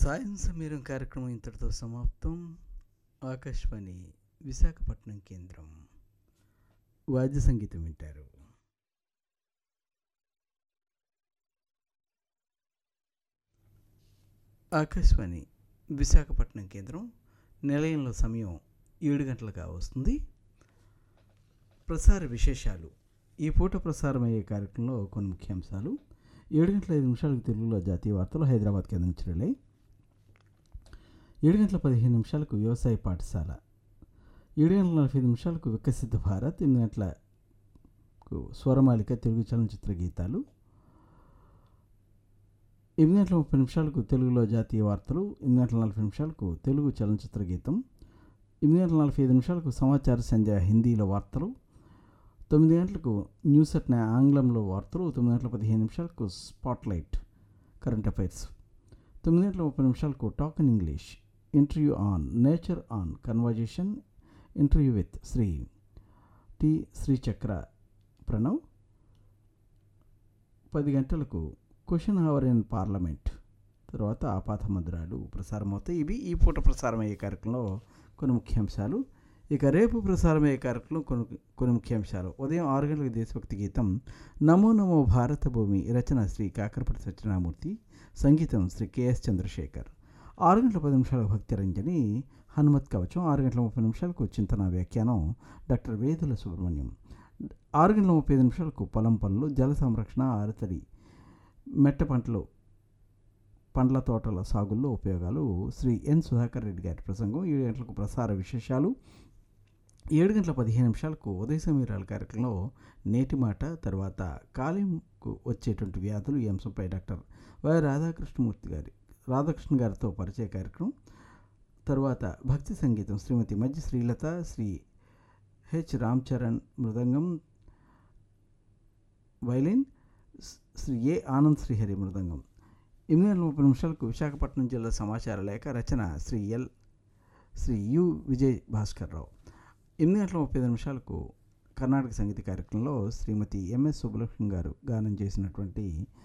సాయం సమీరం కార్యక్రమం ఇంతటితో సమాప్తం ఆకాశవాణి విశాఖపట్నం కేంద్రం వాద్య సంగీతం వింటారు ఆకాశవాణి విశాఖపట్నం కేంద్రం నిలయంలో సమయం ఏడు గంటలుగా వస్తుంది ప్రసార విశేషాలు ఈ పూట ప్రసారమయ్యే కార్యక్రమంలో కొన్ని ముఖ్యాంశాలు ఏడు గంటల ఐదు నిమిషాలకు తెలుగులో జాతీయ వార్తలు హైదరాబాద్ కేంద్రం నుంచి రిలే ఏడు గంటల పదిహేను నిమిషాలకు వ్యవసాయ పాఠశాల ఏడు గంటల నలభై ఐదు నిమిషాలకు వికసిత భారత్ ఎనిమిది గంటలకు స్వరమాలిక తెలుగు చలనచిత్ర గీతాలు ఎనిమిది గంటల ముప్పై నిమిషాలకు తెలుగులో జాతీయ వార్తలు ఎనిమిది గంటల నలభై నిమిషాలకు తెలుగు చలనచిత్ర గీతం ఎనిమిది గంటల నలభై ఐదు నిమిషాలకు సమాచార సంధ్య హిందీలో వార్తలు తొమ్మిది గంటలకు న్యూస్ అట్ ఆంగ్లంలో వార్తలు తొమ్మిది గంటల పదిహేను నిమిషాలకు స్పాట్లైట్ కరెంట్ అఫైర్స్ తొమ్మిది గంటల ముప్పై నిమిషాలకు talk in English interview on nature on conversation interview with Shri T Srichakra Pranav పది గంటలకు క్వశ్చన్ అవర్ ఇన్ పార్లమెంట్ తర్వాత ఆపాత మధురాలు ప్రసారం అవుతాయి ఇవి ఈ పూట ప్రసారమయ్యే కార్యక్రమంలో కొన్ని ముఖ్యాంశాలు ఇక రేపు ప్రసారమయ్యే కార్యక్రమం కొన్ని కొన్ని ముఖ్యాంశాలు ఉదయం ఆరు గంటలకు దేశభక్తి గీతం నమో నమో భారత భూమి రచన శ్రీ కాకరపతి సత్యనామూర్తి సంగీతం శ్రీ కెఎస్ చంద్రశేఖర్ ఆరు గంటల పది నిమిషాలకు భక్తి రంజని హనుమత్ కవచం ఆరు గంటల ముప్పై నిమిషాలకు చింతన వ్యాఖ్యానం డాక్టర్ వేదుల సుబ్రహ్మణ్యం ఆరు గంటల ముప్పై ఐదు నిమిషాలకు పొలం పనులు జల సంరక్షణ ఆరతడి మెట్ట పంటలు పండ్ల తోటల సాగుల్లో ఉపయోగాలు శ్రీ ఎన్ సుధాకర్ రెడ్డి గారి ప్రసంగం ఏడు గంటలకు ప్రసార విశేషాలు ఏడు గంటల పదిహేను నిమిషాలకు ఉదయ సమీరాల కార్యక్రమంలో నేటి మాట తర్వాత కాలింకు వచ్చేటువంటి వ్యాధులు ఈ అంశంపై డాక్టర్ వై రాధాకృష్ణమూర్తి గారి రాధాకృష్ణ గారితో పరిచయ కార్యక్రమం తర్వాత భక్తి సంగీతం శ్రీమతి మధ్య శ్రీలత శ్రీ హెచ్ రామ్ చరణ్ మృదంగం వైలిన్ శ్రీ ఏ ఆనంద్ శ్రీహరి మృదంగం ఎనిమిది గంటల ముప్పై నిమిషాలకు విశాఖపట్నం జిల్లా సమాచార లేఖ రచన శ్రీ ఎల్ శ్రీ యు విజయ్ భాస్కర్ రావు ఎనిమిది గంటల ముప్పై ఐదు నిమిషాలకు కర్ణాటక సంగీత కార్యక్రమంలో శ్రీమతి ఎంఎస్ సుబ్బలక్ష్మి గారు గానం చేసినటువంటి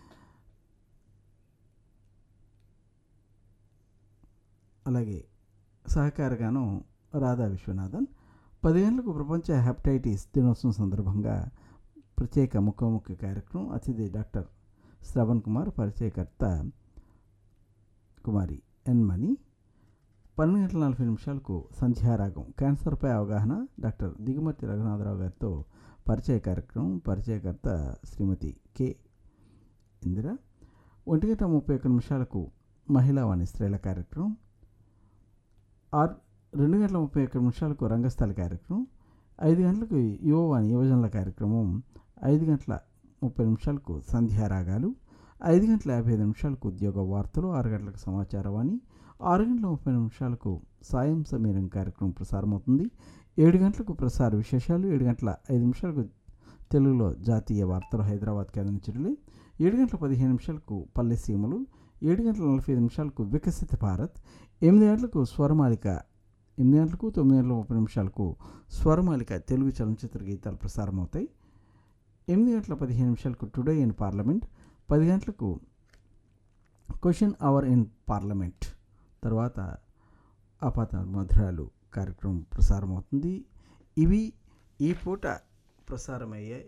అలాగే సహకార గానం రాధా విశ్వనాథన్ పది గంటలకు ప్రపంచ హెపటైటిస్ దినోత్సవం సందర్భంగా ప్రత్యేక ముఖాముఖి కార్యక్రమం అతిథి డాక్టర్ శ్రవణ్ కుమార్ పరిచయకర్త కుమారి ఎన్ మణి పన్నెండు గంటల నలభై నిమిషాలకు సంధ్యారాగం క్యాన్సర్పై అవగాహన డాక్టర్ దిగుమతి రఘునాథరావు గారితో పరిచయ కార్యక్రమం పరిచయకర్త శ్రీమతి కె ఇందిర ఒంటి గంట ముప్పై ఒక్క నిమిషాలకు మహిళా వాణి స్త్రీల కార్యక్రమం ఆరు రెండు గంటల ముప్పై ఒక్క నిమిషాలకు రంగస్థల కార్యక్రమం ఐదు గంటలకు యువవాణి యువజనుల కార్యక్రమం ఐదు గంటల ముప్పై నిమిషాలకు సంధ్యారాగాలు ఐదు గంటల యాభై ఐదు నిమిషాలకు ఉద్యోగ వార్తలు ఆరు గంటలకు సమాచారవాణి ఆరు గంటల ముప్పై నిమిషాలకు సాయం సమీరం కార్యక్రమం ప్రసారమవుతుంది ఏడు గంటలకు ప్రసార విశేషాలు ఏడు గంటల ఐదు నిమిషాలకు తెలుగులో జాతీయ వార్తలు హైదరాబాద్ కేంద్రం చిరులే ఏడు గంటల పదిహేను నిమిషాలకు పల్లె సీమలు ఏడు గంటల నలభై ఐదు నిమిషాలకు వికసిత భారత్ ఎనిమిది గంటలకు స్వరమాలిక ఎనిమిది గంటలకు తొమ్మిది గంటల ముప్పై నిమిషాలకు స్వరమాలిక తెలుగు చలనచిత్ర గీతాలు ప్రసారమవుతాయి ఎనిమిది గంటల పదిహేను నిమిషాలకు టుడే ఇన్ పార్లమెంట్ పది గంటలకు క్వశ్చన్ అవర్ ఇన్ పార్లమెంట్ తర్వాత ఆపాత మధురాలు కార్యక్రమం ప్రసారమవుతుంది ఇవి ఈ పూట ప్రసారమయ్యే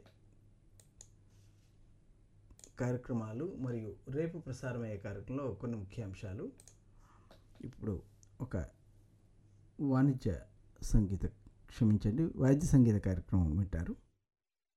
కార్యక్రమాలు మరియు రేపు ప్రసారమయ్యే కార్యక్రమంలో కొన్ని ముఖ్యాంశాలు ఇప్పుడు ఒక వాణిజ్య సంగీత క్షమించండి వాద్య సంగీత కార్యక్రమం వింటారు